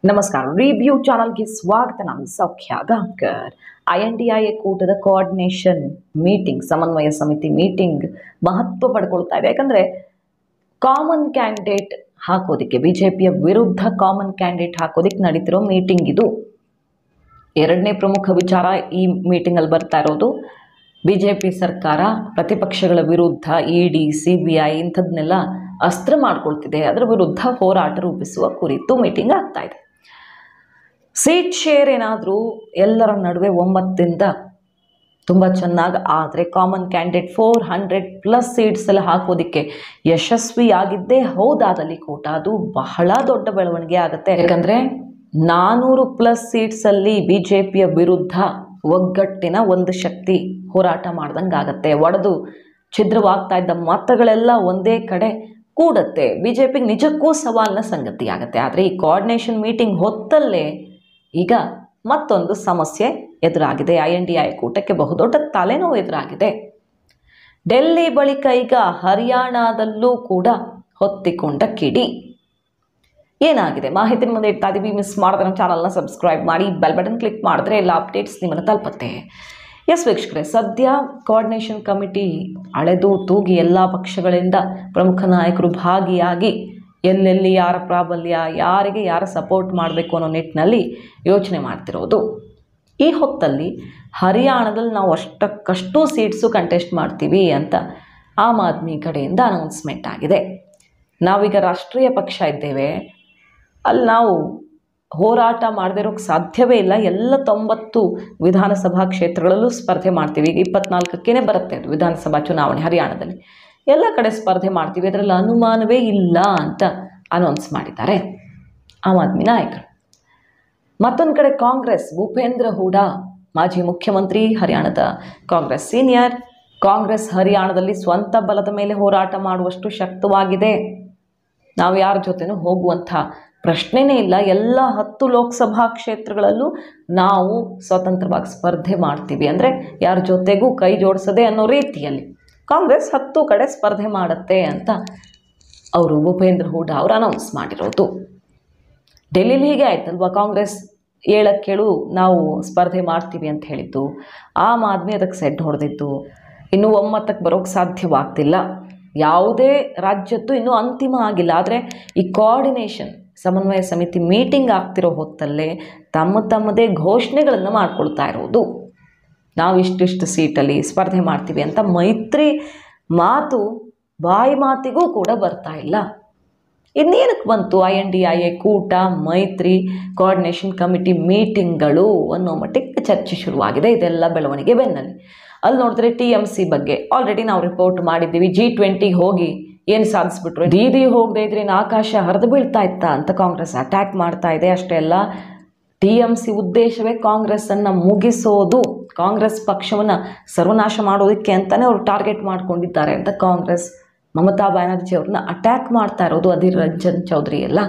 ನಮಸ್ಕಾರ ರಿವ್ಯೂ ಚಾನಲ್ಗೆ ಸ್ವಾಗತ ನಾನು Saukhya Gaonkar I N D I A ಕೂಟದ ಕೋಆರ್ಡಿನೇಷನ್ ಮೀಟಿಂಗ್ ಸಮನ್ವಯ ಸಮಿತಿ ಮೀಟಿಂಗ್ ಮಹತ್ವ ಪಡ್ಕೊಳ್ತಾ ಇದೆ ಯಾಕಂದರೆ ಕಾಮನ್ ಕ್ಯಾಂಡಿಡೇಟ್ ಹಾಕೋದಕ್ಕೆ ಬಿ ಜೆ ಪಿಯ ವಿರುದ್ಧ ಕಾಮನ್ ಕ್ಯಾಂಡಿಡೇಟ್ ಹಾಕೋದಕ್ಕೆ ನಡೀತಿರೋ ಮೀಟಿಂಗ್ ಇದು ಎರಡನೇ ಪ್ರಮುಖ ವಿಚಾರ ಈ ಮೀಟಿಂಗಲ್ಲಿ ಬರ್ತಾ ಇರೋದು ಬಿ ಜೆ ಪಿ ಸರ್ಕಾರ ಪ್ರತಿಪಕ್ಷಗಳ ವಿರುದ್ಧ E D C B I ಇಂಥದ್ದನ್ನೆಲ್ಲ ಅಸ್ತ್ರ ಮಾಡ್ಕೊಳ್ತಿದೆ ಅದರ ವಿರುದ್ಧ ಹೋರಾಟ ರೂಪಿಸುವ ಕುರಿತು ಮೀಟಿಂಗ್ ಆಗ್ತಾ ಇದೆ ಸೀಟ್ ಶೇರ್ ಏನಾದರೂ ಎಲ್ಲರ ನಡುವೆ ಒಂಬತ್ತಿಂದ ತುಂಬ ಚೆನ್ನಾಗಿ ಆದರೆ common candidate four hundred plus seats ಎಲ್ಲ ಹಾಕೋದಕ್ಕೆ ಯಶಸ್ವಿಯಾಗಿದ್ದೇ ಹೌದಾದಲ್ಲಿ ಕೂಟ ಅದು ಬಹಳ ದೊಡ್ಡ ಬೆಳವಣಿಗೆ ಆಗುತ್ತೆ ಯಾಕಂದರೆ ನಾನ್ನೂರು ಪ್ಲಸ್ ಸೀಟ್ಸಲ್ಲಿ ಬಿ ಜೆ ಪಿಯ ವಿರುದ್ಧ ಒಗ್ಗಟ್ಟಿನ ಒಂದು ಶಕ್ತಿ ಹೋರಾಟ ಮಾಡ್ದಂಗೆ ಆಗುತ್ತೆ ಒಡೆದು ಛಿದ್ರವಾಗ್ತಾ ಇದ್ದ ಮತಗಳೆಲ್ಲ ಒಂದೇ ಕಡೆ ಕೂಡತ್ತೆ ಬಿ ಜೆ ಪಿಗೆ ನಿಜಕ್ಕೂ ಸವಾಲಿನ ಸಂಗತಿ ಆಗುತ್ತೆ ಆದರೆ ಈ ಕೋಆರ್ಡಿನೇಷನ್ ಮೀಟಿಂಗ್ ಹೊತ್ತಲ್ಲೇ ಈಗ ಮತ್ತೊಂದು ಸಮಸ್ಯೆ ಎದುರಾಗಿದೆ ಐ ಎನ್ ಡಿ ಐ ಕೂಟಕ್ಕೆ ಬಹುದೊಡ್ಡ ತಲೆನೋವು ಎದುರಾಗಿದೆ ಡೆಲ್ಲಿ ಬಳಿಕ ಈಗ ಹರಿಯಾಣದಲ್ಲೂ ಕೂಡ ಹೊತ್ತಿಕೊಂಡ ಕಿಡಿ ಏನಾಗಿದೆ ಮಾಹಿತಿ ಮುಂದೆ ಇಡ್ತಾ ಇದೀವಿ ಮಿಸ್ ಮಾಡಿದ್ರೆ ನಮ್ಮ ಚಾನಲ್ನ ಸಬ್ಸ್ಕ್ರೈಬ್ ಮಾಡಿ ಬೆಲ್ ಬಟನ್ ಕ್ಲಿಕ್ ಮಾಡಿದ್ರೆ ಎಲ್ಲ ಅಪ್ಡೇಟ್ಸ್ ನಿಮ್ಮನ್ನು ತಲುಪತ್ತೆ ಎಸ್ ವೀಕ್ಷಕರೇ ಸದ್ಯ ಕೋಆರ್ಡಿನೇಷನ್ ಕಮಿಟಿ ಅಳೆದು ತೂಗಿ ಎಲ್ಲ ಪಕ್ಷಗಳಿಂದ ಪ್ರಮುಖ ನಾಯಕರು ಭಾಗಿಯಾಗಿ ಎಲ್ಲೆಲ್ಲಿ ಯಾರ ಪ್ರಾಬಲ್ಯ ಯಾರಿಗೆ ಯಾರ ಸಪೋರ್ಟ್ ಮಾಡಬೇಕು ಅನ್ನೋ ನಿಟ್ಟಿನಲ್ಲಿ ಯೋಚನೆ ಮಾಡ್ತಿರೋದು ಈ ಹೊತ್ತಲ್ಲಿ ಹರಿಯಾಣದಲ್ಲಿ ನಾವು ಅಷ್ಟಕ್ಕಷ್ಟು ಸೀಟ್ಸು ಕಂಟೆಸ್ಟ್ ಮಾಡ್ತೀವಿ ಅಂತ ಆಮ್ ಆದ್ಮಿ ಕಡೆಯಿಂದ ಅನೌನ್ಸ್ಮೆಂಟ್ ಆಗಿದೆ ನಾವೀಗ ರಾಷ್ಟ್ರೀಯ ಪಕ್ಷ ಇದ್ದೇವೆ ಅಲ್ಲಿ ನಾವು ಹೋರಾಟ ಮಾಡದೇ ಇರೋಕ್ಕೆ ಸಾಧ್ಯವೇ ಇಲ್ಲ ಎಲ್ಲ ತೊಂಬತ್ತು ವಿಧಾನಸಭಾ ಕ್ಷೇತ್ರಗಳಲ್ಲೂ ಸ್ಪರ್ಧೆ ಮಾಡ್ತೀವಿ ಈಗ ಇಪ್ಪತ್ನಾಲ್ಕಕ್ಕೇ ಬರುತ್ತೆ ಅದು ವಿಧಾನಸಭಾ ಚುನಾವಣೆ ಹರಿಯಾಣದಲ್ಲಿ ಎಲ್ಲ ಕಡೆ ಸ್ಪರ್ಧೆ ಮಾಡ್ತೀವಿ ಅದರಲ್ಲಿ ಅನುಮಾನವೇ ಇಲ್ಲ ಅಂತ ಅನೌನ್ಸ್ ಮಾಡಿದ್ದಾರೆ ಆಮ್ ಆದ್ಮಿ ನಾಯಕರು ಮತ್ತೊಂದು ಕಡೆ ಕಾಂಗ್ರೆಸ್ ಭೂಪೇಂದ್ರ ಹೂಡಾ ಮಾಜಿ ಮುಖ್ಯಮಂತ್ರಿ ಹರಿಯಾಣದ ಕಾಂಗ್ರೆಸ್ ಸೀನಿಯರ್ ಕಾಂಗ್ರೆಸ್ ಹರಿಯಾಣದಲ್ಲಿ ಸ್ವಂತ ಬಲದ ಮೇಲೆ ಹೋರಾಟ ಮಾಡುವಷ್ಟು ಶಕ್ತವಾಗಿದೆ ನಾವು ಯಾರ ಜೊತೆನೂ ಹೋಗುವಂಥ ಪ್ರಶ್ನೆನೇ ಇಲ್ಲ ಎಲ್ಲ ಹತ್ತು ಲೋಕಸಭಾ ಕ್ಷೇತ್ರಗಳಲ್ಲೂ ನಾವು ಸ್ವತಂತ್ರವಾಗಿ ಸ್ಪರ್ಧೆ ಮಾಡ್ತೀವಿ ಅಂದರೆ ಯಾರ ಜೊತೆಗೂ ಕೈ ಜೋಡಿಸದೆ ಅನ್ನೋ ರೀತಿಯಲ್ಲಿ ಕಾಂಗ್ರೆಸ್ ಹತ್ತು ಕಡೆ ಸ್ಪರ್ಧೆ ಮಾಡುತ್ತೆ ಅಂತ ಅವರು ಭೂಪೇಂದ್ರ ಹೂಡಾ ಅವರು ಅನೌನ್ಸ್ ಮಾಡಿರೋದು ಡೆಲ್ಲಿಲಿ ಹೀಗೆ ಆಯ್ತಲ್ವಾ ಕಾಂಗ್ರೆಸ್ ಏಳಕ್ಕೇಳು ನಾವು ಸ್ಪರ್ಧೆ ಮಾಡ್ತೀವಿ ಅಂತ ಹೇಳಿದ್ದು ಆಮ್ ಆದ್ಮಿ ಅದಕ್ಕೆ ಸೆಡ್ ಹೊಡೆದಿದ್ದು ಇನ್ನೂ ಒಮ್ಮತಕ್ಕೆ ಬರೋಕ್ಕೆ ಸಾಧ್ಯವಾಗ್ತಿಲ್ಲ ಯಾವುದೇ ರಾಜ್ಯದ್ದು ಇನ್ನೂ ಅಂತಿಮ ಆಗಿಲ್ಲ ಆದರೆ ಈ ಕೋಆರ್ಡಿನೇಷನ್ ಸಮನ್ವಯ ಸಮಿತಿ ಮೀಟಿಂಗ್ ಆಗ್ತಿರೋ ಹೊತ್ತಲ್ಲೇ ತಮ್ಮ ತಮ್ಮದೇ ಘೋಷಣೆಗಳನ್ನು ಮಾಡ್ಕೊಳ್ತಾ ಇರೋದು ನಾವು ಇಷ್ಟಿಷ್ಟು ಸೀಟಲ್ಲಿ ಸ್ಪರ್ಧೆ ಮಾಡ್ತೀವಿ ಅಂತ ಮೈತ್ರಿ ಮಾತು ಬಾಯಿ ಮಾತಿಗೂ ಕೂಡ ಬರ್ತಾ ಇಲ್ಲ ಇನ್ನೇನಕ್ಕೆ ಬಂತು I N D I A ಕೂಟ ಮೈತ್ರಿ ಕೋಆರ್ಡಿನೇಷನ್ ಕಮಿಟಿ ಮೀಟಿಂಗ್ಗಳು ಅನ್ನೋ ಮಟ್ಟಿಗೆ ಚರ್ಚೆ ಶುರುವಾಗಿದೆ ಇದೆಲ್ಲ ಬೆಳವಣಿಗೆ ಬೆನ್ನಲ್ಲಿ ಅಲ್ಲಿ ನೋಡಿದ್ರೆ ಟಿ ಎಮ್ ಸಿ ಬಗ್ಗೆ ಆಲ್ರೆಡಿ ನಾವು ರಿಪೋರ್ಟ್ ಮಾಡಿದ್ದೀವಿ ಜಿ ಟ್ವೆಂಟಿಗೆ ಹೋಗಿ ಏನು ಸಾಧಿಸ್ಬಿಟ್ರು ದೀದಿ ಹೋಗದೆ ಇದ್ರೆ ಇನ್ನು ಆಕಾಶ ಹರಿದು ಬೀಳ್ತಾ ಇತ್ತಾ ಅಂತ ಕಾಂಗ್ರೆಸ್ ಅಟ್ಯಾಕ್ ಮಾಡ್ತಾ ಇದೆ ಅಷ್ಟೇ ಅಲ್ಲ ಟಿ ಎಮ್ ಸಿ ಉದ್ದೇಶವೇ ಕಾಂಗ್ರೆಸ್ಸನ್ನು ಮುಗಿಸೋದು ಕಾಂಗ್ರೆಸ್ ಪಕ್ಷವನ್ನು ಸರ್ವನಾಶ ಮಾಡೋದಕ್ಕೆ ಅಂತಲೇ ಅವರು ಟಾರ್ಗೆಟ್ ಮಾಡ್ಕೊಂಡಿದ್ದಾರೆ ಅಂತ ಕಾಂಗ್ರೆಸ್ ಮಮತಾ ಬ್ಯಾನರ್ಜಿ ಅವ್ರನ್ನ ಅಟ್ಯಾಕ್ ಮಾಡ್ತಾ ಇರೋದು ಅಧೀರ್ ರಂಜನ್ ಚೌಧರಿ ಎಲ್ಲ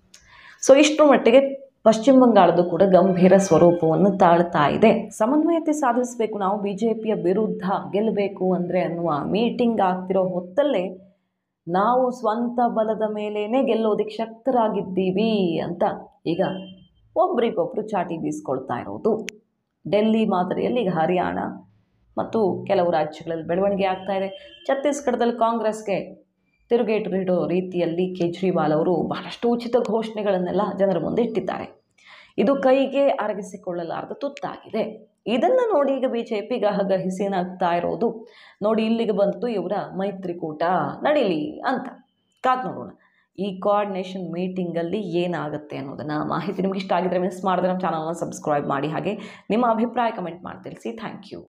ಸೊ ಇಷ್ಟು ಮಟ್ಟಿಗೆ ಪಶ್ಚಿಮ ಬಂಗಾಳದ್ದು ಕೂಡ ಗಂಭೀರ ಸ್ವರೂಪವನ್ನು ತಾಳ್ತಾ ಇದೆ ಸಮನ್ವಯತೆ ಸಾಧಿಸಬೇಕು ನಾವು ಬಿ ಜೆ ಪಿಯ ವಿರುದ್ಧ ಗೆಲ್ಲಬೇಕು ಅಂದರೆ ಅನ್ನುವ ಮೀಟಿಂಗ್ ಆಗ್ತಿರೋ ಹೊತ್ತಲ್ಲೇ ನಾವು ಸ್ವಂತ ಬಲದ ಮೇಲೇ ಗೆಲ್ಲೋದಕ್ಕೆ ಶಕ್ತರಾಗಿದ್ದೀವಿ ಅಂತ ಈಗ ಒಬ್ರಿಗೊಬ್ರು ಚಾಟಿ ಬೀಸ್ಕೊಳ್ತಾ ಇರೋದು ಡೆಲ್ಲಿ ಮಾದರಿಯಲ್ಲಿ ಈಗ ಹರಿಯಾಣ ಮತ್ತು ಕೆಲವು ರಾಜ್ಯಗಳಲ್ಲಿ ಬೆಳವಣಿಗೆ ಆಗ್ತಾ ಇದೆ ಛತ್ತೀಸ್ಗಢದಲ್ಲಿ ಕಾಂಗ್ರೆಸ್ಗೆ ತಿರುಗೇಟು ನೀಡೋ ರೀತಿಯಲ್ಲಿ ಕೇಜ್ರಿವಾಲ್ ಅವರು ಬಹಳಷ್ಟು ಉಚಿತ ಘೋಷಣೆಗಳನ್ನೆಲ್ಲ ಜನರ ಮುಂದೆ ಇಟ್ಟಿದ್ದಾರೆ ಇದು ಕೈಗೆ ಅರಗಿಸಿಕೊಳ್ಳಲಾರದ ತುತ್ತಾಗಿದೆ ಇದನ್ನು ನೋಡಿ ಈಗ ಬಿ ಜೆ ಪಿ ಗಹಗಹಿಸಿನಾಗ್ತಾ ಇರೋದು ನೋಡಿ ಇಲ್ಲಿಗೆ ಬಂತು ಇವರ ಮೈತ್ರಿಕೂಟ ನಡೀಲಿ ಅಂತ ಕಾದ್ ನೋಡೋಣ ಈ ಕೋಆರ್ಡಿನೇಷನ್ ಮೀಟಿಂಗಲ್ಲಿ ಏನಾಗುತ್ತೆ ಅನ್ನೋದನ್ನು ಮಾಹಿತಿ ನಿಮ್ಗೆ ಇಷ್ಟ ಆಗಿದ್ರೆ ಮಿಸ್ ಮಾಡಿದ್ರೆ ನಮ್ಮ ಚಾನಲ್ನ ಸಬ್ಸ್ಕ್ರೈಬ್ ಮಾಡಿ ಹಾಗೆ ನಿಮ್ಮ ಅಭಿಪ್ರಾಯ ಕಮೆಂಟ್ ಮಾಡಿ ತಿಳಿಸಿ ಥ್ಯಾಂಕ್ ಯು